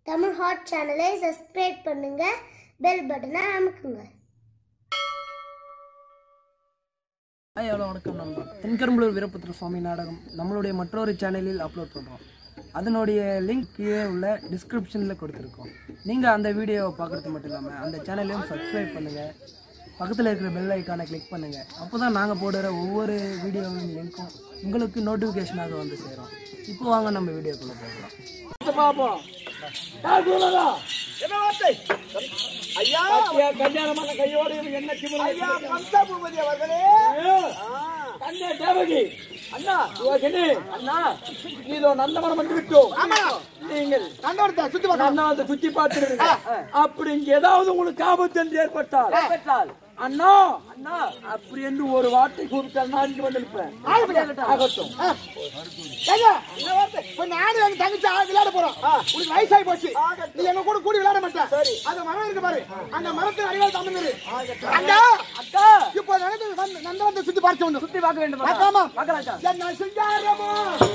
Tamil hot சேனலை subscribe பண்ணுங்க bell பட்டனை அமுக்குங்க ஹாய் ஹலோ வணக்கம் நண்பா தென்கரும்பலூர் வீரபுத்திர சுவாமி நாடகம் நம்மளுடைய மற்றொரு சேனலில் அப்லோட் பண்ணுறோம் அதனுடைய லிங்க் கீழே உள்ள டிஸ்கிரிப்ஷனில் கொடுத்துருக்கோம் நீங்கள் அந்த வீடியோவை பார்க்குறது மட்டும் இல்லாமல் அந்த சேனலையும் சப்ஸ்கிரைப் பண்ணுங்கள் பக்கத்தில் இருக்கிற பெல் ஐக்கானை கிளிக் பண்ணுங்கள் அப்போ தான் நாங்கள் போடுற ஒவ்வொரு வீடியோவின் லிங்க்கும் உங்களுக்கு நோட்டிஃபிகேஷனாக வந்து சேரும் இப்போ வாங்க நம்ம வீடியோக்குள்ளே போகலாம் பாப்போம் யார் சொல்லதா என்ன வார்த்தை ஐயா ஐயா கல்யாணமான கையோடு என்ன திமிரு ஐயா கந்தா பூபதி அவர்களே கண்ணே தேவகி அண்ணா யுவகினி அண்ணா இதோ நந்தவனம் வந்து விட்டோம் ஆமா நீங்கள் நந்தவனத்தை சுத்தி பார்க்க நந்தவனத்தை சுத்தி பார்த்துருங்க அப்படி இங்க ஏதாவது உங்களுக்கு ஆபத்து என்று ஏற்பட்டால் ஏற்பட்டால் அண்ணா அண்ணா அப்படி என்று ஒரு வார்த்தை கூப்பிட்டால் நான் இங்க வந்து நிற்பேன் ஆகட்டும் இப்ப நானும் எங்க தங்கச்சி ஆ- விளையாட போறோம் உனக்கு வயசாகி போச்சு நீ எங்க கூட கூடி விளையாட மாட்டேன் சரி அந்த மரம் இருக்கு பாரு அந்த மரத்தின் அடிவால் தமிழ் அண்ணா அக்கா இப்போ நடந்து வந்து நந்தவனத்தை சுத்தி பார்க்க வேண்டும் சுத்தி பார்க்க வேண்டும் பார்க்கலாமா பார்க்கலாச்சா என்ன சிங்காரமோ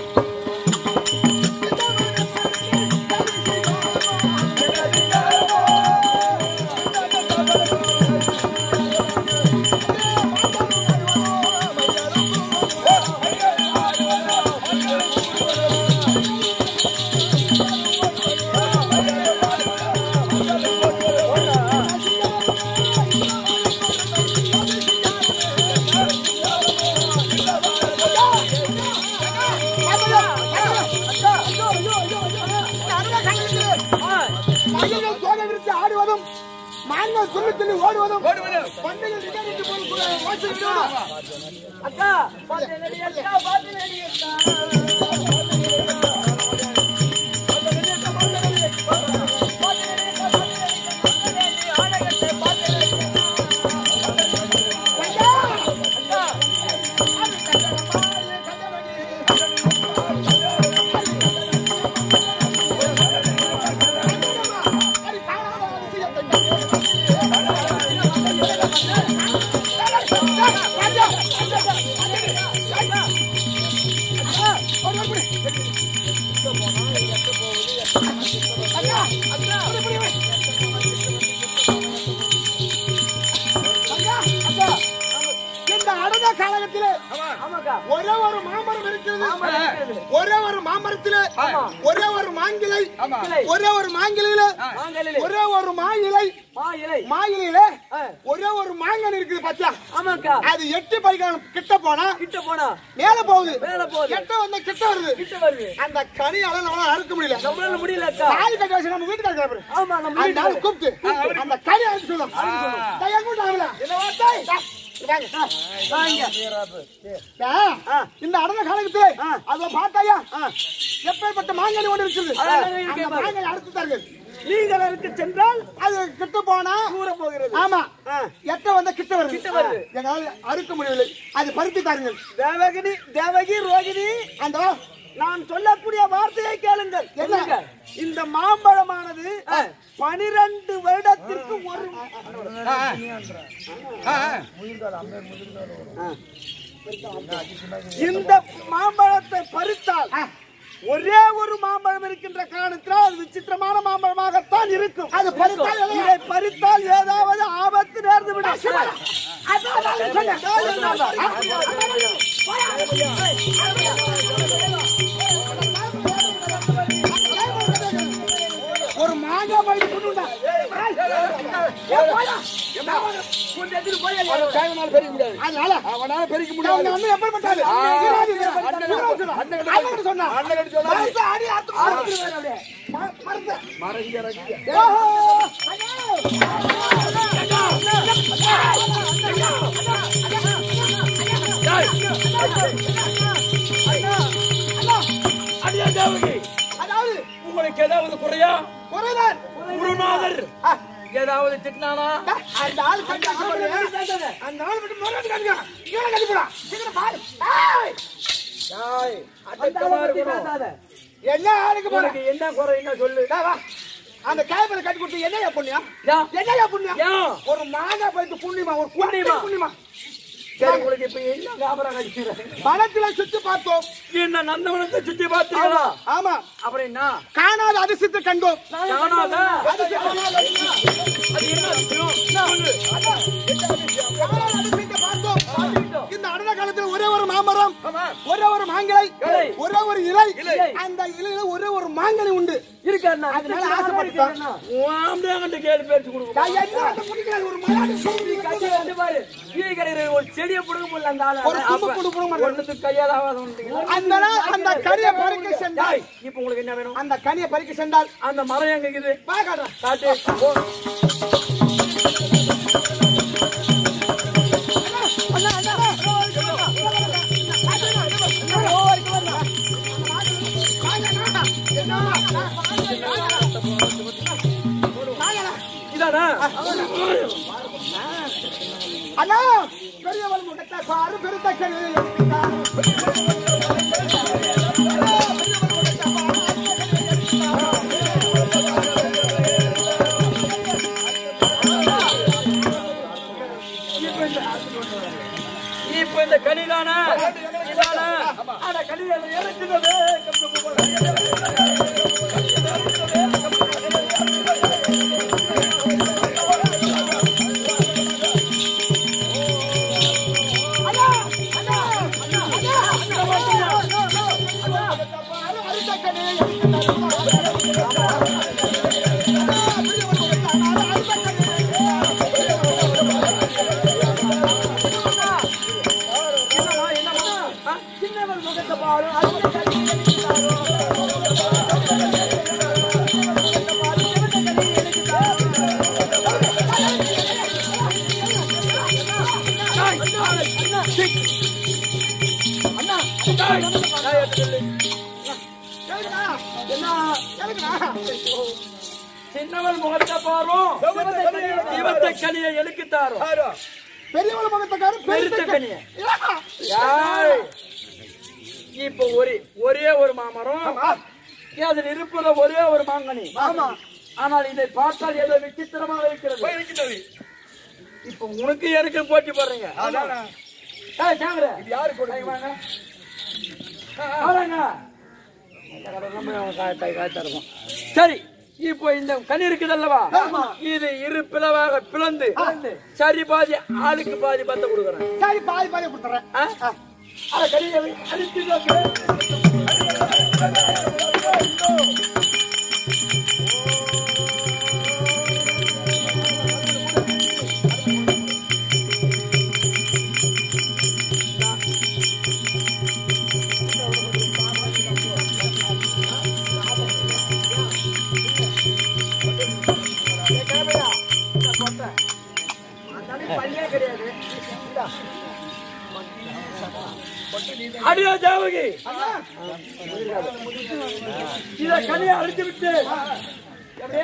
மயில்கள் சோக விரித்து ஆடுவதும் மான்கள் துள்ளி துள்ளி ஓடுவதும் பன்றிகள் நிகழ்ந்து போய் ஓச்சு விடுவதும் அக்கா பாத்துனடி அக்கா பாத்துனடி அக்கா இந்த அடங்க காலகத்திலே ஆமாக்கா ஒரே ஒரு மாமரம் இருக்கிறது இருக்கிறது. ஒரே ஒரு மாமரத்திலே ஒரே ஒரு மாங்கிளை கிளை. ஒரே ஒரு மாங்கிளையில மாங்கலிலே ஒரே ஒரு மா இலை மா இலை மா இலையில ஆ. ஒரே ஒரு மாங்கன் இருக்குது பாத்தியா ஆமாக்கா அது எட்டு பைக்கான கிட்ட போனா கிட்ட போனா மேல போகுது மேல போகுது. எட்ட வந்து கிட்ட வருது கிட்ட வருது அந்த கனியால நம்மளால அறுக்க முடியல நம்மளால முடியல அக்கா தாலி கட்டி வச்சு நம்ம வீட்டுக்கு இருக்கிற ஆமா நம்ம அந்த ஆளு கூப்பிட்டு அந்த கனி அறுத்து சொல்லும் கையை கூட்டு ஆகல வாங்க இந்த அடங்க காலகத்திலே அத பார்த்தாயா எப்பேற்பட்ட மாங்கனி ஒன்று இருக்குது அழகாக இருக்கே அந்த பாரு. மாங்கனி அறுத்து தார்கள் நீங்கள் அதற்கு சென்றால் அது கிட்ட போனா தூர போகிறது ஆமா எட்ட வந்தா கிட்ட வருது கிட்ட வருது. எங்களால அறுக்க முடியவில்லை அது பருத்தி தாருங்கள் தேவகினி தேவகி ரோகிணி அந்த நான் சொல்லக்கூடிய வார்த்தையை கேளுங்கள் என்ன? இந்த மாம்பழமானது பனிரெண்டு வருடத்திற்கு ஒரு இந்த மாம்பழத்தை பறித்தால் ஒரே ஒரு மாம்பழம் இருக்கின்ற காரணத்தினால் அது விசித்திரமான மாம்பழமாகத்தான் இருக்கும் அது பறித்தால் எல்லாம் இதை பறித்தால் ஏதாவது ஆபத்து நேர்ந்து விடும் ஒரு மாங்காய் பழம் கொண்டுண்டா அதனால அவனால பெருக்க அவங்க அண்ணன் எப்படி பண்ணாரு அண்ணன் சொன்னா மரத்தை அடி அறுத்து மரத்தை அடியா தேவகி அதாவது உங்களுக்கு ஏதாவது குறையா குறைதான் குருநாதர் ஏதாவது திட்டினானா அந்த ஆள் கட்டி அந்த ஆள் மட்டும் முறையாட்டு காட்டுங்க கீழே கட்டி போடா சீக்கிரம் பாரு ஏய், அடக்கமா இருக்கணும். என்ன ஆளுக்கு போற உனக்கு என்ன குறைன்னா சொல்லு டா, வா அந்த காய்பரை கட்டி கொடுத்து என்னையா புண்ணியம் யா. என்னையா புண்ணியம் யா. ஒரு மாங்காய் போயிட்டு புண்ணியமா ஒரு புண்ணியமா. புண்ணியமா புண்ணியமா சரி உங்களுக்கு இப்ப என்ன வியாபாரம் கிடைக்கிறது வனத்துல சுத்தி பார்த்தோம் என்ன நந்தவனத்தை சுத்தி பார்த்தீங்களா ஆமா அப்புறம் என்ன காணாத அதிசயத்தை கண்டோம் காணாதா? அது என்ன விஷயம்? சொல்லு. காணாத அதிசயத்தை பார்த்தோம் இந்த அடன காலத்துல ஒரே ஒரு மாமரம் ஆமா. ஒரே ஒரு மாங்கலை இலை. ஒரே ஒரு இலை இலை. அந்த இலையில ஒரே ஒரு மாங்கனி உண்டு இருக்கா அண்ணா? அதனால ஆசைப்பட்டுட்டான் உன் ஆம்பளையாங்கிட்ட கேள்வி பேச்சு கொடுக்க நான் என்ன அந்த முடிக்கிறாரு, ஒரு மலாடி சொல்லி கட்டி வந்து பாரு கீழே கிடைக்கிற ஒரு செடியை புடுங்க முடியல அந்த ஆளு ஒரு தும்பு கொடுக்க மாட்டான் ஒண்ணுத்துக்கு கையால ஆகாத ஒண்ணுங்களா? அந்த நாள் அந்த கனியை பறிக்க சென்றால் டேய், இப்ப உங்களுக்கு என்ன வேணும் அந்த கனியை பறிக்க சென்றால் அந்த மரம் எங்க இருக்குது வா காட்டுறேன். காட்டு போ. இதானா அண்ணா பெரியவள் முகத்தை பாரு பெருத்த கனியை எடுத்துட்டார். இப்ப இந்த கனிதானா இதானா அட கனியில இறக்குனது அறுத்த கனியை எடுத்துட்டார். என்னமா என்னமா ஆ? சின்னவள் முகத்தை பாரு அதுக்கு கட்டி எடுத்துட்டாரோ சின்னவள் முகத்தை பாரும் சிவத்தை கனியை எழுக்கித்தாரும் பெரியவள் முகத்தக்காரு பெருத்த கனியை யாய். இப்ப ஒரே ஒரே ஒரு மாமரம் அதில் இருப்பது ஒரே ஒரு மாங்கனி ஆமா ஆனால் இதை பார்த்தால் ஏதோ விசித்திரமாக இருக்கிறது இப்ப உனக்கு எனக்கு போட்டி போடுறீங்க ஏய், சாங்கர. ஏய், வாங்க. வாங்க. சரி இப்போ இந்த கனி இருக்குது அல்லவா இது இரு பிளவாக பிளந்து சரி பாதி ஆளுக்கு பாதி பத்த கொடுக்குறேன் சரி பாதி பாதி கொடுத்துறேன் ஆ? அட கனியை அடித்து நோக்கு. அடியா ஜாவகி இத கனியை அடித்து விட்டு எப்படி?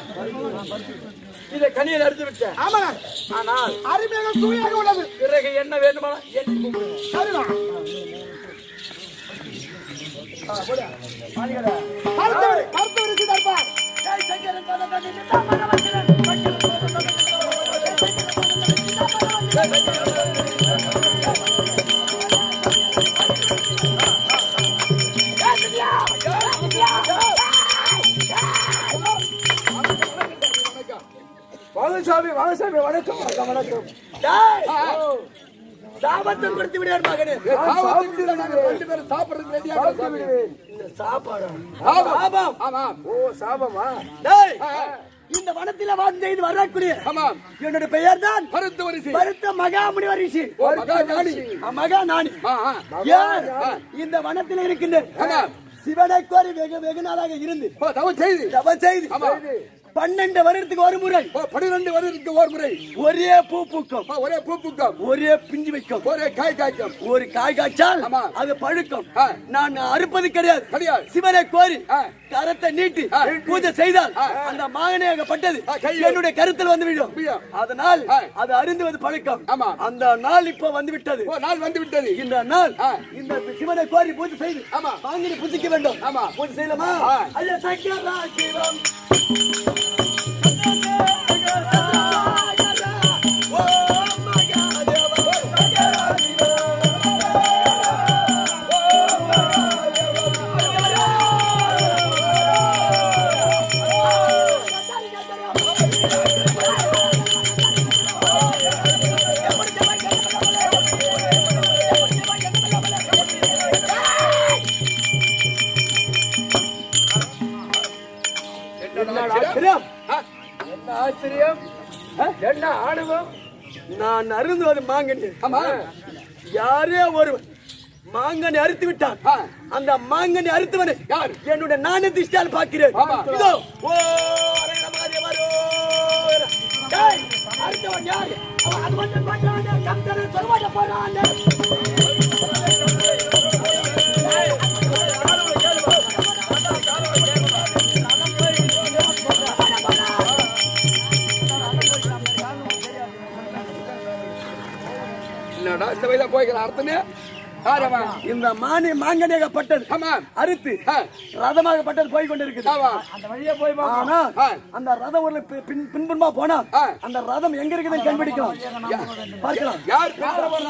இத கனியை அடித்து விட்டேன் ஆமா ஆனால் அருமையாக தூயாக உள்ளது பிறகு என்ன வேண்டுமா எண்ணி கூப்பிடுங்க. சரிதான் மருத்துவர் மருத்துவர் இருக்கிறார்ப்பா ஏய், சங்கரன் தலை தலை நித்தா மன வச்சிரன். சங்கரன் தலை தலை நித்தா வாங்கசாமி வாங்கசாமி வணக்கம் வணக்கம் வணக்கம் டேய், சாபத்தை கொடுத்து விடுவார் மகனே இந்த சாப்பாடு சாபம் ஆமாம் ஓ சாபமா டேய் இந்த வனத்தில வாழ்ந்து செய்து வரக்கூடிய ஆமாம் என்னுடைய பெயர் தான் மருத்துவ வரிசை பருத்த மகாமுனிவர் ரிஷி ஓ, மகாஞானி. ஆ, மகாஞானி ஆ, ஆ. யார் இந்த வனத்தில் இருக்கின்ற ஆமாம். சிவனை கோரி வெகு வெகு நாளாக இருந்து ஓ, தவம் செய்து தவம் செய்து ஆமாம். பன்னெண்டு வருடத்துக்கு ஒரு முறை ஓ, பன்னிரண்டு வருடத்துக்கு ஒரு முறை ஒரே பூ பூக்கும் ஓ, ஒரே பூ பூக்கம் ஒரே பிஞ்சு வைக்கும் ஒரே காய் காய்க்கும் ஒரு காய் காய்ச்சால் ஆமா. அது பழுக்கும் ஆ. நான் அறுப்பது கிடையாது கிடையாது. சிவனை கோரி ஆ. கரத்தை நீட்டி ஆ. பூஜை செய்தால் ஆ. அந்த மாங்கனியாகப்பட்டது ஆ, கையில். என்னுடைய கருத்தில் வந்து விடும் விடும். அதனால் ஆ. அது அருந்துவது பழக்கம் ஆமா. அந்த நாள் இப்ப வந்து விட்டது ஓ நாள் வந்து விட்டது இந்த நாள் ஆ. இந்த சிவனை கோரி பூஜை செய்து ஆமா. மாங்கனி புசிக்க வேண்டும் ஆமா. பூஜை செய்யலாமா ஆ. ஐயா சங்கரா சிவம் ஓ மகாதேவா ஆணவம் நான் அருந்துவது மாங்கனி ஆமா யாரே ஒருவன் மாங்கனி அறுத்து விட்டான் அந்த மாங்கனி அறுத்தவனை யார் என்னுடைய நானே திஷ்டால் பார்க்கிறேன் இதோ ஓ அரங்கர மகாதேவரோ. டேய், அறுத்தவன் யார் அவன் அது மட்டும் பண்றானே, கம்சனை சொல்வாட போறானே. என்னடா இந்த வயதா போய்க்கிற அர்த்தமே யார் அவன் இந்த மானி மாங்கனியாகப்பட்டது ஆமா அறுத்து ஆ. ரதமாகப்பட்டது போய் கொண்டிருக்குது ஆமா ஆனா ஆ. அந்த ரதம் ஒரு பி- பின் பின்புறமா போனா ஆ. அந்த ரதம் எங்க இருக்குதுன்னு கண்டுபிடிக்கலாம் பார்க்கலாம் யார் பேசுற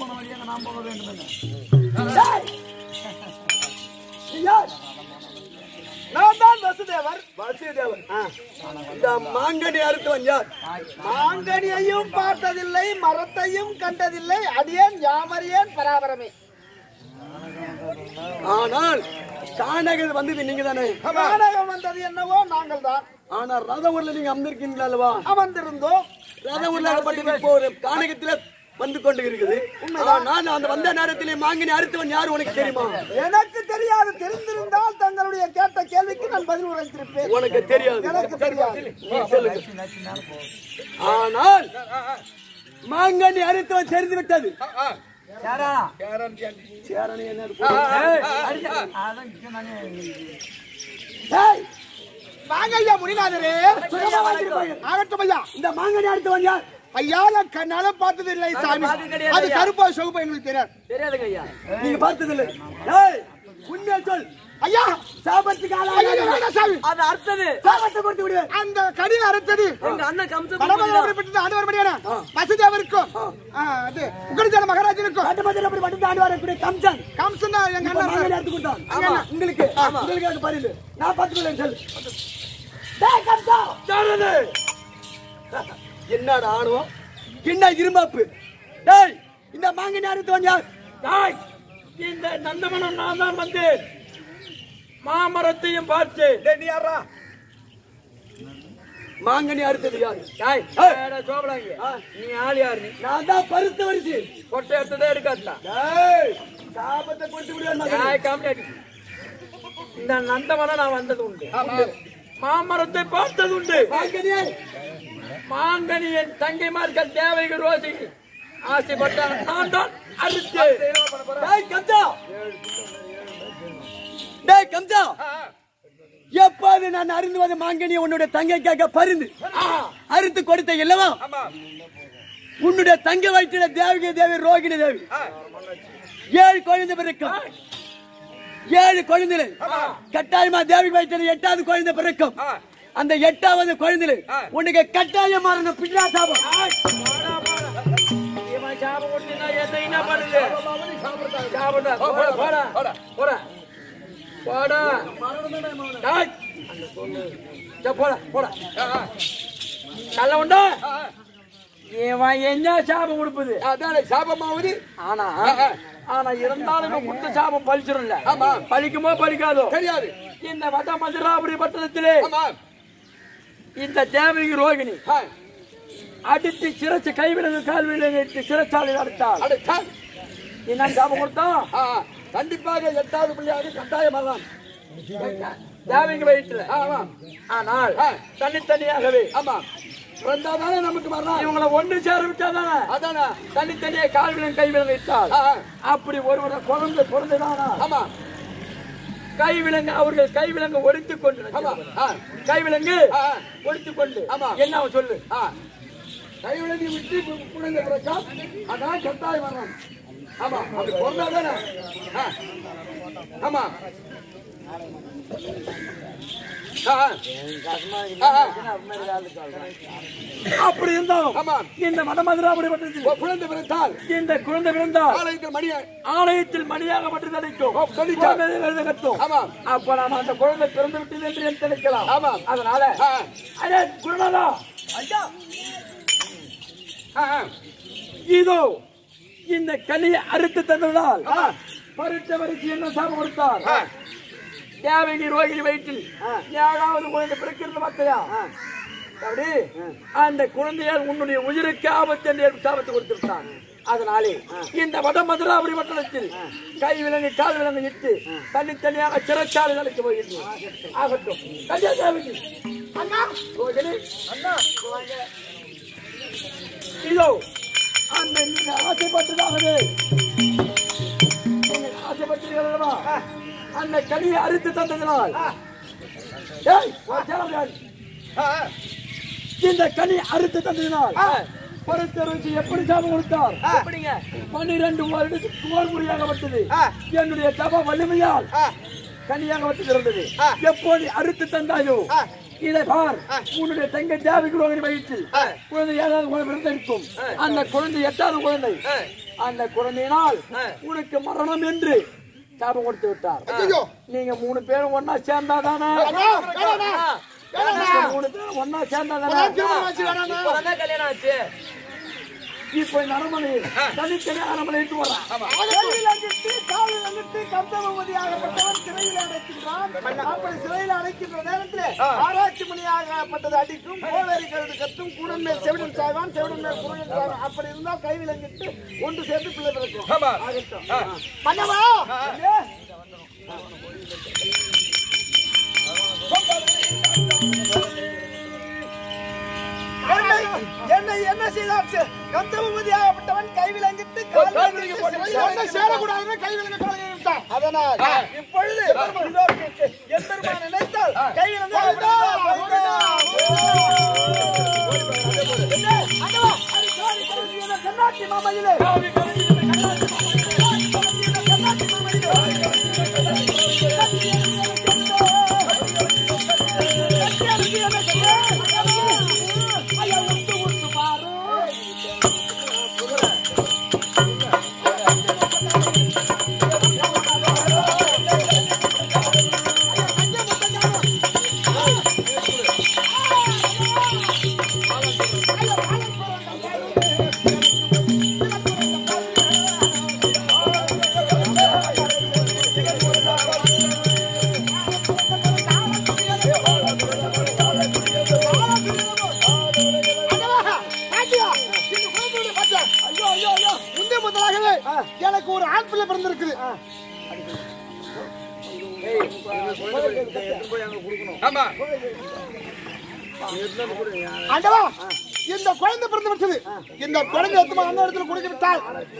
டேய்! நீ யார்? நான் தான் வசுதேவர் வாசுதேவன். இந்த மாங்கனி அறுத்தவன் யார் மாங்கனியையும் பார்த்ததில்லை மரத்தையும் கண்டதில்லை அடியேன் யாமறியேன் பராபரமே ஆனால் கானகர் வந்தது நீங்க தானே நாடகம் வந்தது என்னவோ நாங்கள் தான் ஆனா ரத ஊர்ல நீங்க அமர்ந்திருக்கீங்களா அல்லவா அமர்ந்திருந்தோம் ரத ஊர்ல பட்டு இப்போ ஒரு கானகத்துல வந்து கொண்டு இருக்குது நான் அந்த வந்த நேரத்திலே மாங்கனி அறுத்தவன் யார் உனக்கு தெரியுமா எனக்கு தெரியாது தெரிந்திருந்தால் தங்களுடைய கேட்ட கேள்விக்கு நான் பதில் உரைத்திருப்பேன் உனக்கு தெரியாது எனக்கு தெரியாது நீ சொல்லுங்க ஆனால் மாங்கனி அறுத்தவன் தெரிந்து விட்டது சேரணி என்ன இருக்கு? டேய், வாங்க ஐயா முனிநாதரே சுகமா வாங்கிருப்பாங்க. ஆகட்டும் ஐயா இந்த மாங்கனி அறுத்தவன் யார் ஐயா நான் கண்ணால பார்த்தது இல்லை சாமி அது கருப்பா சிவப்பா எங்களுக்கு தெரியாது நீங்க பார்த்தது இல்லை டேய், உண்மையை சொல் ஐயா சாபத்துக்கு ஐயா, ஆளாக வேண்டாம் சாமி அது அர்த்தது சாபத்தை கொடுத்து விடுவேன் அந்த கடின அறுத்தது எங்க அண்ணன் கம்ச படமப்பட்ட ஆண்டவர் படியான வசுதேவருக்கும் ஆ, அது உக்கரஜால மகாராஜனுக்கும் காட்டுமதில் அப்படி மட்டும் ஆண்டு வரக்கூடிய கம்சன் கம்சன் தான் எங்க இப்ப அண்ணன் மாங்கனி அறுத்து கொடுத்தான் உங்களுக்கு உங்களுக்கு அது பரிந்து நான் பார்த்துக்கொள்ளேன் சொல் டேய், கம்சா! தானது. என்னடா ஆணுவோம் என்ன இருமாப்பு டேய் இந்த மாங்கனி அறுத்தவன் யார் தாய் இந்த நந்தவனம் நான் தான் வந்து மாமரத்தையும் பார்த்து நீ யாரா மாங்கனி அறுத்தது யார் தாய் ஏய். ஏடா சோபலாங்க நீ ஆள் யாரு நீ நான் தான் பருத்த வரிசை கொட்டை எடுத்ததே எடுக்காதுல டேய் சாபத்தை கொடுத்து விடுவேன் மகனே. தாய் காமெடி இந்த நந்தவனம் நான் வந்தது உண்டு மாமரத்தை பார்த்தது உண்டு மாங்கனியே மாங்கனி என் தங்கைமார்கள் தேவைகள் ரோசி ஆசைப்பட்டான் நான் தான் அறுத்து டேய் கம்சா டேய் கம்சா எப்போது நான் அறிந்துவது மாங்கனி உன்னுடைய தங்கைக்காக பரிந்து அறுத்து கொடுத்த இல்லவா உன்னுடைய தங்கை வயிற்றில தேவிகை தேவி ரோகிணி தேவி ஏழு குழந்தை பிறக்கும் ஏழு குழந்தைகள் கட்டாயமா தேவி வயிற்றில எட்டாவது குழந்தை பிறக்கும் அந்த எட்டாவது குழந்தைகள் உனக்கு கட்டாயம் மரணம் பின்னா சாபம் இவன் சாபம் கொடுத்து நான் என்ன என்ன பண்ணுது சாப்பிட்டா போடா போடா போடா போடா டேய். சே, போடா போடா நல்ல உண்டா இவன் என்ன சாபம் கொடுப்பது அதானே சாபமாவது ஆனா ஆனா இருந்தாலும் இவன் கொடுத்த சாபம் பலிச்சிடும்ல பலிக்குமோ பலிக்காதோ தெரியாது இந்த வட மதுராபுரி பட்டணத்திலே ஆமா இந்த தேவகி ரோகிணி ஆ, அடித்து சிறைச்சு கைவிலங்கு கால்விலங்கு சிறைச்சாலை அடித்தாள் அட, சா. என்ன சாபம் கொடுத்தான் ஆ, கண்டிப்பாக எட்டாவது பிள்ளையாக கட்டாயமாகலாம் தேவகி வயிற்றுல ஆமா ஆனால் ஆ. தனித்தனியாகவே ஆமா பிறந்தாதானே நமக்கு வரலாம் இவங்களை ஒன்று சேர விட்டாதானே அதானே தனித்தனியே கால்விலங்கு கைவிலங்கு இட்டால் ஆ, ஆ, அப்படி ஒருவரை குழந்தை பிறந்ததானா ஆமா கைவிலங்கு அவர்கள் கைவிலங்கு ஒடித்துக் கொண்டு ஆமா ஆ, கைவிலங்கு ஆ, ஆ. ஒடித்துக் கொண்டு ஆமா. என்ன அவன் சொல்லு ஆ. கைவிலங்கி விட்டு கு- குழந்தை பிறக்கா அதான் கட்டாயம் வரலாம் ஆமா அப்படி பிறந்தாதானே ஆ, ஆமா ஆ, ஆ. ஆ, ஆ. அப்படி இருந்தாலும் ஆமா இந்த மதமதுராபுரி பட்டத்தில் ஒரு குழந்தை பிறந்தால் இந்த குழந்தை பிறந்தால் ஆலயத்தில் மணியை ஆலயத்தில் மணியாக மட்டும் நினைக்கும் சொல்லிட்டார். குழந்தை எழுத கட்டும் ஆமா அப்ப நாம அந்த குழந்தை பிறந்து விட்டது என்று எண்ணி நினைக்கலாம் ஆமா. அதனால ஆ, அடே குருநாதா ஆ, ஆ. இதோ இந்த கலியை அறுத்து தந்ததால் பருத்த வரிசை என்ன சாபம் கொடுத்தார் ஆ. தேவகி ரோகிணி வயிற்றில் ஏழாவது குழந்தை பிறக்கிறது பார்த்தையா அப்படி அந்த குழந்தையால் உன்னுடைய உயிருக்கு ஆபத்து என்று எனக்கு சாபத்தை கொடுத்து விட்டான் அதனாலே இந்த வட மதுராபுரி பட்டணத்தில் கை விலங்கு கால் விலங்கு இட்டு தனித்தனியாக சிறைச்சாலைகளுக்கு போகின்றோம் ஆகட்டும் கல்யாணி அண்ணா ரோகிணி அண்ணா வாங்க. இதோ அந்த நீங்க ஆசைப்பட்டதாகவே நீங்கள் ஆசைப்பட்டீர்களா அந்த கனியை அறுத்து தந்ததினால் ஏய், ஒரு சேலம் இந்த கனி அறுத்து தந்ததினால் பருத்தருக்கு எப்படி சாபம் கொடுத்தார் எப்படிங்க பன்னிரண்டு வருடத்துக்கு கோர்முறையாகப்பட்டது என்னுடைய தப வலிமையால் கனியாகப்பட்டது இருந்தது எப்போ நீ அறுத்து தந்தாயோ இதை பார் உன்னுடைய தங்க தேவைக்கு ரோகிணி வயிற்றில் குழந்தை ஏதாவது குழந்தை பிறந்திருக்கும் அந்த குழந்தை எட்டாவது குழந்தை அந்த குழந்தையினால் உனக்கு மரணம் என்று சாபம் கொடுத்து விட்டார் நீங்க மூணு பேரும் ஒன்னா சேர்ந்தாதானே நீங்க மூணு பேரும் ஒன்னா சேர்ந்தாதானே இப்பதானே கல்யாணம் ஆச்சு இப்ப இந்த அரண்மனையில் தனித்தனி அரண்மனை இட்டு வரான் கையில் அங்கிட்டு, காலில் அங்கிட்டு, கர்த்தபதியாகப்பட்டவன் சிறையில் அடைக்கின்றான். அப்படி சிறையில் அடைக்கின்ற நேரத்திலே ஆராய்ச்சி மணியாகப்பட்டது அடிக்கும் கோவேரி கழுது கத்தும் கூடன் மேல் செவிடன் சாய்வான் செவிடன் மேல் குருடன் சாய்வான் அப்படி இருந்தால் கைவில் அங்கிட்டு ஒன்று சேர்ந்து பிள்ளை பிறக்கும் ஆகட்டும். மன்னவா ஏ, என்னை- என்னை என்ன செய்தார் கந்தபதியாகப்பட்டவன் கைவிலங்கிட்டு கால்விலங்கிட்டு சேரக்கூடாதுன்னு கைவிலங்க அதனால் இப்பொழுது இதற்கு எம்பெருமான் நினைத்தால் கைவிலங்கு கண்ணாட்டி மாமையிலே ஐயோ ஐயோ ஐயோ முந்தைய முதலாகவே எனக்கு ஒரு ஆண் பிள்ளை பிறந்திருக்குது ஆமா ஆண்டவா இந்த குழந்தை பிறந்து விட்டது இந்த குழந்தை எத்தமா அந்த இடத்துல குடிக்க விட்டால்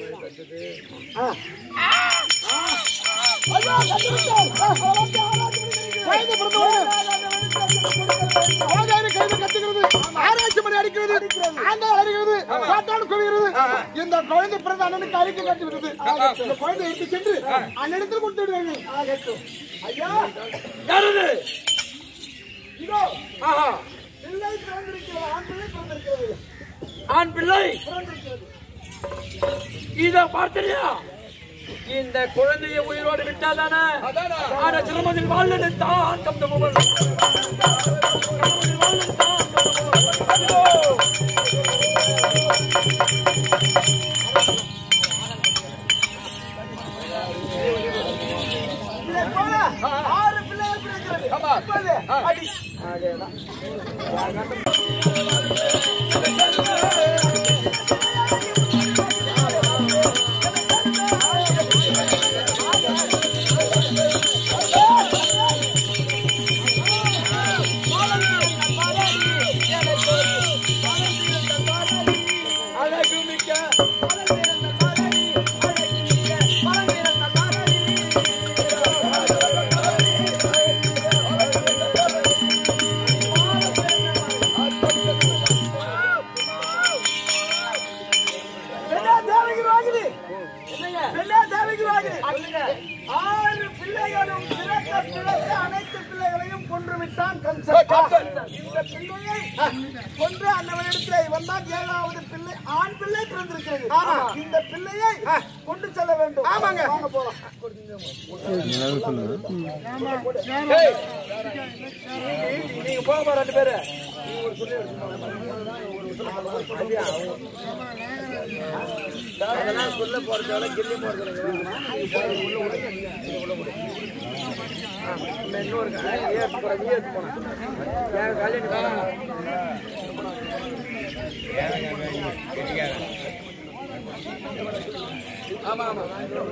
ஐயோ, கண்டு விட்டாள். ஆ, அவளை வந்து ஆராய்ச்சி குழந்தை பிறந்த உடனே குழந்தை கையில கத்துக்கிறது ஆராய்ச்சி பண்ணி அடிக்கிறது ஆண்டாள் அடிக்கிறது காட்டாடு குவிகிறது இந்த குழந்தை பிறந்த அண்ணனுக்கு அறிக்கை கட்டி விட்டது இந்த குழந்தை எடுத்து சென்று அண்ணனிடத்தில் கொடுத்து விடுவாங்க ஆகட்டும் ஐயா யாரது இதோ ஆஹா பிள்ளை பிறந்திருக்கிறது ஆண் பிள்ளை பிறந்திருக்கிறது ஆண் பிள்ளை இத பார்த்தியா இந்த குழந்தையை உயிரோடு விட்டாதானே ஆனா சிரமத்தில் வாழ்ந்தான் கந்த முகன் இதை போல ஆறு பிள்ளைகள் பிறக்கிறது இப்பொழுது அடி அழகு மிக்க பெண்ணா தேவகி வாகினி பெண்ணா தேவகி வாகினி ஆறு பிள்ளைகளும் பிறக்க பிறக்க அனைத்து பிள்ளைகளையும் கொன்று விட்டான் கம்சன் இந்த பிள்ளையை கொன்று அண்ணவனிடத்திலே வந்தால் ஏழாவது பிள்ளை ஆண் பிள்ளை பிறந்திருக்கிறது இந்த பிள்ளையை கொண்டு செல்ல வேண்டும் ஆமாங்க வாங்க போலாம் ஏய், நீங்க போக ரெண்டு பேரு அதெல்லாம் சொல்ல போறதால கிள்ளி போறது இன்னொரு ஏற்று போற நீ ஏற்று போன என் கல்யாணம் ஆமா ஆமா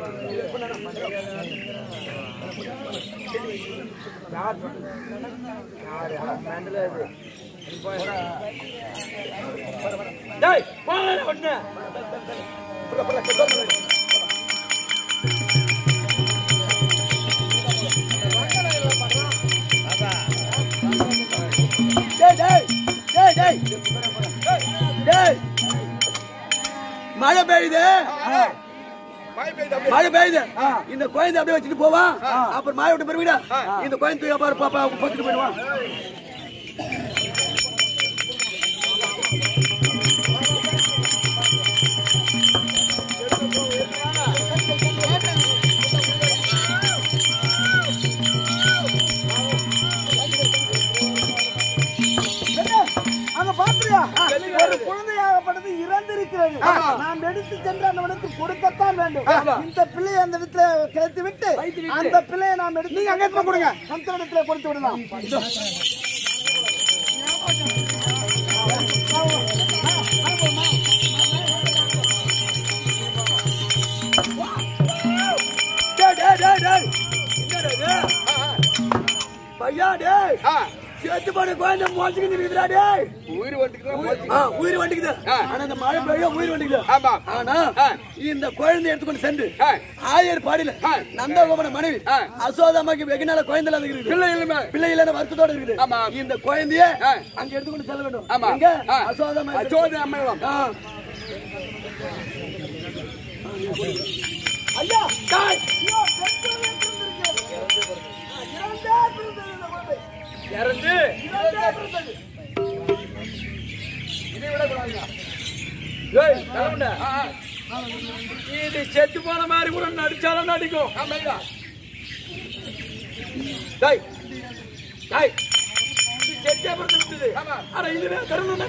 யார் யார் மெண்டல இது டேய் போங்க ஒண்ணு டேய் டேய் டேய் டேய் டேய் மழை பெய்யுது மழை பெய்யுது இந்த குழந்தை அப்படியே வச்சுட்டு போவான் அப்புறம் மழை விட்டு பெருவிடா இந்த குழந்தை தூக்கி பாரு பாப்பா பத்துட்டு போயிடுவான் அங்க பாத்தியா ஒரு குழந்தையாகப்பட்டது இறந்திருக்கிறது நாம் எடுத்து சென்று அந்த இடத்துக்கு கொடுக்கத்தான் வேண்டும் இந்த பிள்ளையை அந்த இடத்துல கிளத்து விட்டு அந்த பிள்ளையை நாம் எடுத்து நீங்க அங்க கொடுங்க அந்த இடத்துல கொடுத்து விடலாம் டேய் டேய் டேய் டேய் என்னடா இது? பையா டேய் செத்து போன குழந்தை மோசிக்கிட்டு இருக்குதுடா டேய் உயிர் வந்துட்டு ஆ, உயிர் வண்டிக்குது ஆனா இந்த மழை பெய்ய உயிர் வண்டிக்குது ஆமா. ஆனா இந்த குழந்தை எடுத்துக்கொண்டு சென்று ஆ. ஆயர் பாடியில நந்தகோபன மனைவி அசோதாமாக்கு வெகு நாள குழந்தை இல்லாத இருக்குது பிள்ளை இல்லைமே பிள்ளை இல்லைன்னு வருத்தத்தோட இருக்குது ஆமா. இந்த குழந்தைய ஆ. அங்க எடுத்துக்கொண்டு செல்ல வேண்டும் ஆமா. எங்க ஆ. அசோதாமா அச்சோதி அம்மையிடம் ஆ. ஐயா டேய், இறந்து ஏய் கிளம்புடா. இது செத்து போன மாதிரி கூட நடிச்சாலும் நடிக்கும் டேய் டேய் இது செத்தே பிறந்து விட்டது ஆனா இதுவே கருணை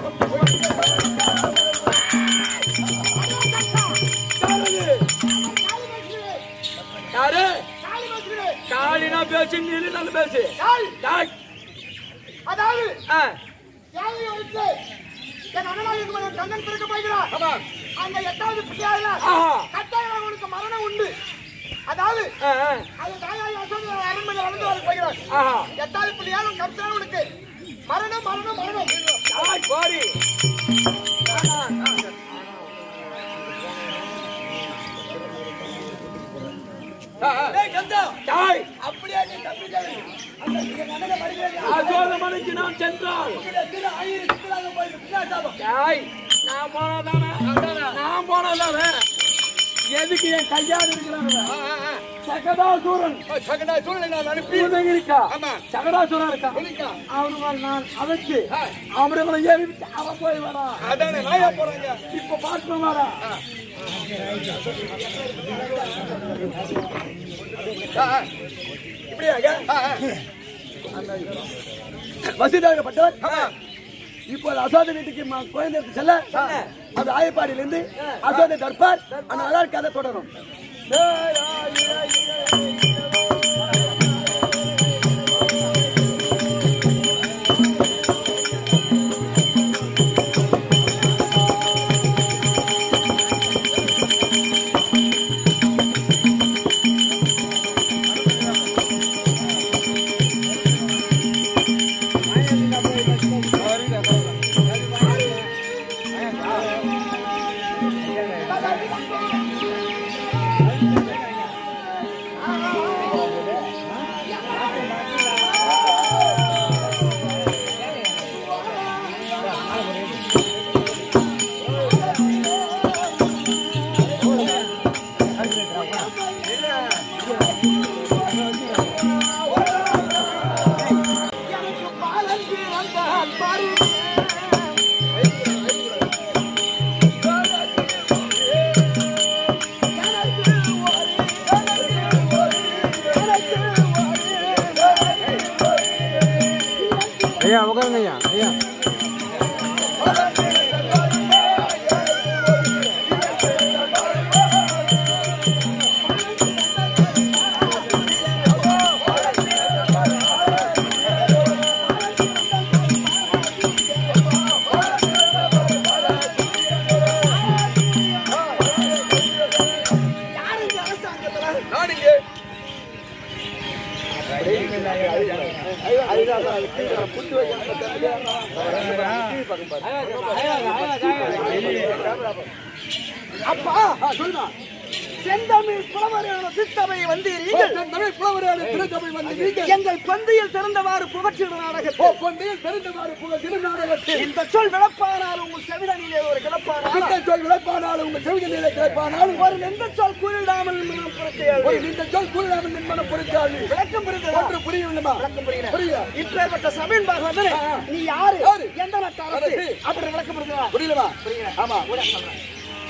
யாரு காலினா பேசு நீலு நல்ல பேசு டேய் அதாவது ஆ யாரையும் வைத்து என் அண்ணனாக மகன் கண்ணன் பிறக்க போகிறார் ஆமா அந்த எட்டாவது பிள்ளையால ஆஹா. கட்டாயம் அவனுக்கு மரணம் உண்டு அதாவது ஆ ஆ அது தாயாய் அசோக அரண்மனை வளர்ந்து வர போகிறார் ஆஹா எட்டாவது பிள்ளையாலும் கம்சனவனுக்கு மரணம் மரணம் மரணம் டேய் கோரி டேய், கந்தா. டேய் அப்படியே நீ தப்பிட்டாரு. அந்த எங்க அண்ணனை மடியில அசோதமனுக்கு நாம் சென்றால் திரு ஆயிரம் சித்தராக போயிட்டு பின்னாடி சாபம். டேய் நான் போனதானே நான் போனதானே எதுக்கு என் கல்யாணம் இருக்கிறாங்க சகதாசூரன் சூழ்நிலை நான் அனுப்பி பூதகிரிக்கா ஆமா. சகதாசூரன் இருக்கா அவனுக்கு நான் அழைச்சு அவனுங்களை ஏறி விட்டு அவன் போய் வரா அதானே நாயா போறாங்க இப்ப பார்க்க வரா இப்படியாங்க வசதியாகப்பட்டவர் இப்போ அசோத வீட்டுக்கு ம- குழந்தை எடுத்து செல்ல அது ஆயப்பாடியிலிருந்து அசோதை தற்பார் ஆனால் கதை தொடரும் ஐயா உட்காருங்க ஐயா ஐயா அப்பா சொல்லுமா செந்தமிழ் புலவரான சித்தவை வந்தீர்கள் தமிழ் புலவரான திருத்தமிழ் வந்து நீங்கள் எங்கள் பந்தியில் திறந்தவாறு புகழ்ச்சிட நாடகத்தில் பொன்னையில் தெரிந்தவாறு புகழ் திருநாடகத்தில் இந்த சொல் விளப்பானால் உங்கள் செவிடனிலே ஒரு கிளப்பானால் இந்த சொல் விளைப்பானால் உங்கள் செவிகளிலே கிடைப்பானால் ஒரு எந்த சொல் கூறிடாமல் மனம் புறத்தையாள் ஒரு இந்த சொல் கூறினாமல் நின்மன பொருட்காது விளக்கம் புரிந்ததா ஒன்று புரியவில்லைமா விளக்கம் புரியல புரியல இப்பேற்பட்ட சபையின் பாகவதனே நீ யாரு யாரு? எந்த நாட்டு அரசு அரசு. அப்படி விளக்கம் புரிந்ததா புரியலமா புரியல ஆமா கூட சொல்றேன்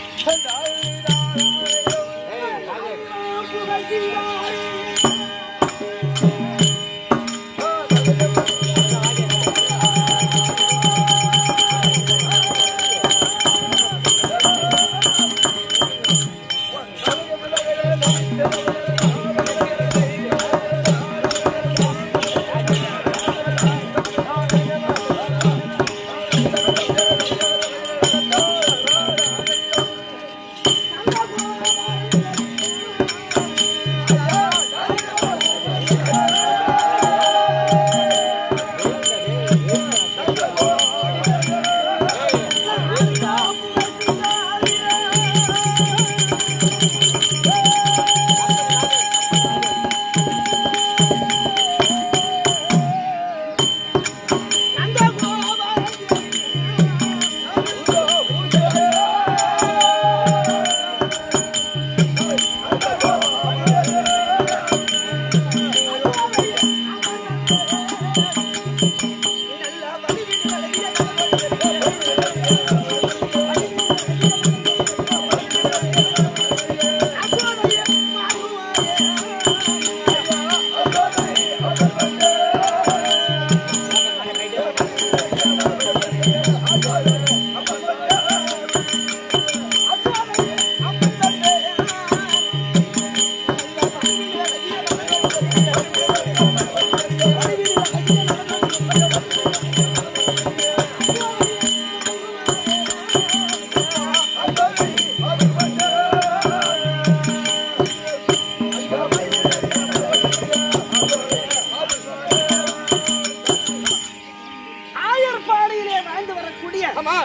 ஆயர்பாடியிலே வாழ்ந்து வரக்கூடிய ஆமா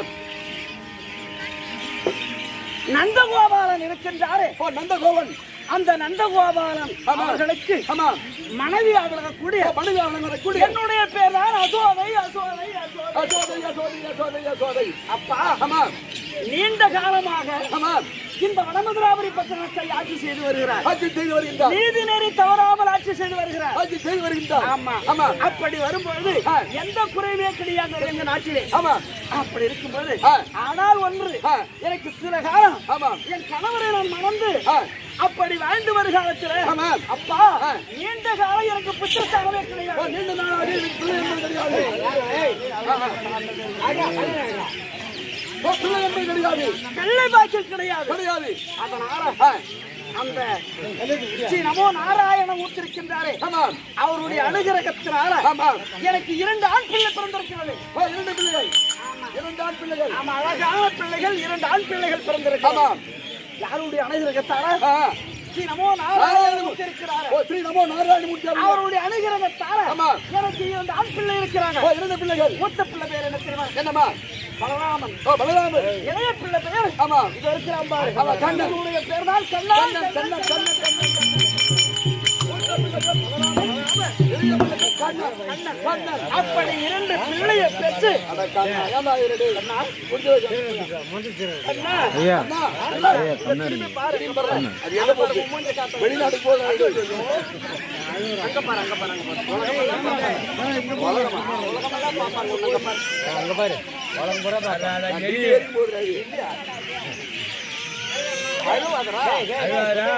நந்தகோபாலன் இருக்கின்றாரே ஓ நந்தகோவன் அந்த நந்தகோபாலன் ஆமா. அவர்களுக்கு ஆமா மனைவியாக விளங்கக்கூடிய மனிதன் வரக்கூடிய என்னுடைய பேர் தான் அசோதை அசோதை அசோதை அசோதை அசோதை அசோதை அசோதை அப்பா ஆமா நீண்ட காலமாக ஆமா இந்த வடமதுராபுரி பட்டணத்தை ஆட்சி செய்து வருகிறார் ஆட்சி செய்து வருகின்றார் நீதி நெறி தவறாமல் ஆட்சி செய்து வருகிறார் ஆட்சி செய்து வருகின்றார் ஆமா ஆமா அப்படி வரும்பொழுது ஆ. எந்த குறைவே கிடையாது எங்க நாட்டிலே ஆமா அப்படி இருக்கும்போது ஆ. ஆனால் ஒன்று ஆ. எனக்கு சில காலம் ஆமா என் கணவரை நான் மணந்து ஆ. அப்படி வாழ்ந்து வருகாலத்துல ஆமா. அப்பா ஆ. நீண்ட காலம் எனக்கு புத்திரத்தாகவே ஓ, கிடையாது நீண்ட நாளாக எனக்கு பிள்ளை என்பது கிடையாது ஓ, பிள்ளை என்பது கிடையாது வெள்ளை பாக்கில் கிடையாது கிடையாது அதனால ஆ, அந்த ஸ்ரீ நமோ நாராயண ஊற்றிருக்கின்றாரே ஆமா அவருடைய அனுகிரகத்தினால ஆமா எனக்கு இரண்டு ஆண் பிள்ளை பிறந்திருக்கிறது ஓ, இரண்டு பிள்ளைகள் இரண்டு ஆண் பிள்ளைகள் ஆமா அழகான பிள்ளைகள் இரண்டு ஆண் பிள்ளைகள் ஆமா பிறந்திருக்கிறது யாருடைய அனுகிரகத்தால ஆ. ஸ்ரீ நமோ நாராயண ஊற்றிருக்கிறார் ஓ ஸ்ரீ நமோ நாராயணமூர்த்தி அவர்கள். அவருடைய அனுகிரகத்தால ஆமா. எனக்கு இரண்டு ஆண் பிள்ளை இருக்கிறாங்க ஓ இரண்டு பிள்ளைகள் மூத்த பிள்ளை பேர் என்ன தெரியுமா என்னம்மா பலராமன் ஓ பலராமர் இளைய பிள்ளை பேர் ஆமா இது இருக்கிறான் பாரு ஆமா, கண்ணன். அவருடைய பேர் தான் கண்ணன் கண்ணன் கண்ணன் கண்ணன் கண்ணன் கண்ணன் கண்ணன் அப்படி இரண்டு பிள்ளையை பெற்று அட கண்ணன் ஏம்மா இரண்டு கண்ணா புரிஞ்சு வச்சு அண்ணா, அண்ணா திரும்பி பாரு, இங்க பாரு. அது எங்க போகுது மூஞ்ச காட்டு. வெளிநாடு போகுது அங்க பாரு, அங்க பாரு, அங்க பாரு. உலகமெல்லாம் பாரு. உலகமெல்லாம் பார்ப்பாங்க, உன்னை பாரு. ஏறி போகுது அது. அழுவாதடா.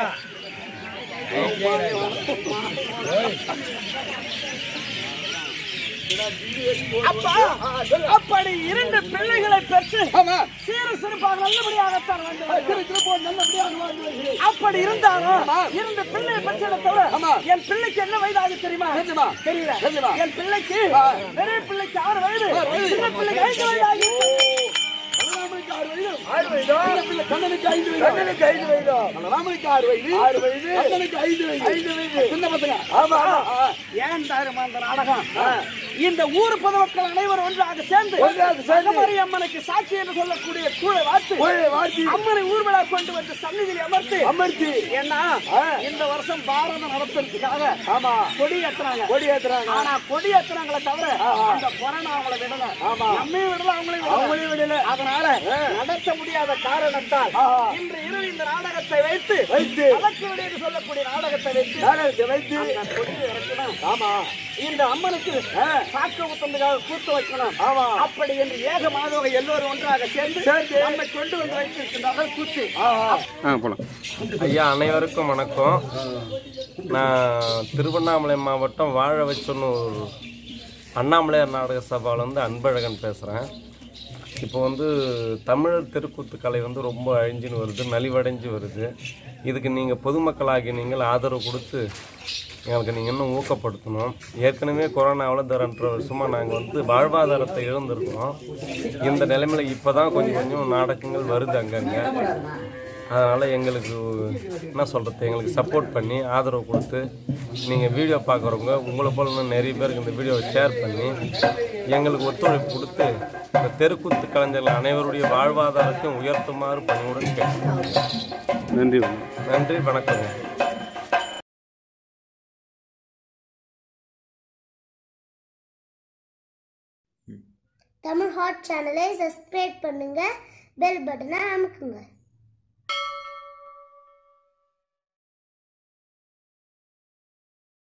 அப்பா, அப்படி இரண்டு பிள்ளைகளை பெற்று ஆமா சீர சிறப்பாக நல்லபடியாகத்தான் வந்து திரு திருப்பூர் நல்லபடியாக வாழ்ந்து வருகிறேன் அப்படி இருந்தாலும் இரண்டு பிள்ளை பெற்றதை தவிர ஆமா. என் பிள்ளைக்கு என்ன வயதாகுது தெரியுமா தெரியுமா? தெரியல தெரியுமா? என் பிள்ளைக்கு ஆ. பெரிய பிள்ளைக்கு ஆறு வயது ஆறு வயது. சின்ன பிள்ளைக்கு ஐந்து வயது ஆகி பலராமருக்கு ஆறு ஆறு வயது ஆறு வயதோ இந்த பிள்ளை கண்ணனுக்கு ஐந்து வயது கண்ணனுக்கு ஐந்து வயதோ ராமனுக்கு ஆறு வயது ஆறு வயது கண்ணனுக்கு ஐந்து வயது ஐந்து வயது சின்ன பசங்க ஆமா ஆமா ஏன் தாருமா அந்த நாடகம் இந்த ஊர் பொதுமக்கள் அனைவரும் ஒன்றாக சேர்ந்து ஒன்றாக சேர்ந்து. அகமரி அம்மனுக்கு சாட்சி என்று சொல்லக்கூடிய கூழை வார்த்து கோயிலை வாழ்த்தி அம்மனை ஊர்வலா கொண்டு வந்து சந்நிதியில் அமர்த்தி அமர்த்தி ஏன்னா இந்த வருஷம் பாரதம் நடத்துறதுக்காக ஆமா கொடி ஏத்துறாங்க கொடி ஏத்துறாங்க ஆனா கொடி ஏத்துறாங்களே தவிர அந்த கொரோனா அவங்கள விடல ஆமா. நம்மையும் விடல அவங்களையும் அவங்களையும் விடல. அதனால நடத்த முடியாத காரணத்தால் இன்று இரவு இந்த நாடகத்தை வைத்து வைத்து. வழக்கு என்று சொல்லக்கூடிய நாடகத்தை வைத்து நாடகத்தை வைத்து அந்த கொடியை இறக்கணும் ஆமா இந்த அம்மனுக்கு சாக்க ஊத்தந்துக்காக கூத்து வைக்கணும் ஆமா. அப்படி என்று ஏகமாக எல்லோரும் ஒன்றாக சேர்ந்து சேர்ந்து. நம்மை கொண்டு வந்து வைத்திருக்கின்றார்கள் கூத்து ஐயா அனைவருக்கும் வணக்கம் நான் திருவண்ணாமலை மாவட்டம் வாழ வச்சனூர் அண்ணாமலையார் நாடக சபாவிலேருந்து அன்பழகன் பேசுகிறேன் இப்போ வந்து தமிழர் தெருக்கூத்து கலை வந்து ரொம்ப அழிஞ்சுன்னு வருது நலிவடைஞ்சு வருது இதுக்கு நீங்கள் பொதுமக்களாகி நீங்கள் ஆதரவு கொடுத்து எங்களுக்கு நீங்கள் இன்னும் ஊக்கப்படுத்தணும் ஏற்கனவே கொரோனாவில் இந்த ரெண்டரை வருஷமாக நாங்கள் வந்து வாழ்வாதாரத்தை இழந்திருக்கிறோம் இந்த நிலைமையில் இப்போ தான் கொஞ்சம் கொஞ்சம் நாடகங்கள் வருது அங்கங்கே அதனால் எங்களுக்கு என்ன சொல்கிறது எங்களுக்கு சப்போர்ட் பண்ணி ஆதரவு கொடுத்து நீங்கள் வீடியோ பார்க்குறவங்க உங்களை போல இன்னும் நிறைய பேருக்கு இந்த வீடியோவை ஷேர் பண்ணி எங்களுக்கு ஒத்துழைப்பு கொடுத்து இந்த தெருக்கூத்து கலைஞர்கள் அனைவருடைய வாழ்வாதாரத்தையும் உயர்த்துமாறு பணியுடன் கேட்கிறேன் நன்றி நன்றி வணக்கம் தமிழ் ஹாட் சேனலை சப்ஸ்கிரைப் பண்ணுங்க பெல் பட்டனை அமுக்குங்க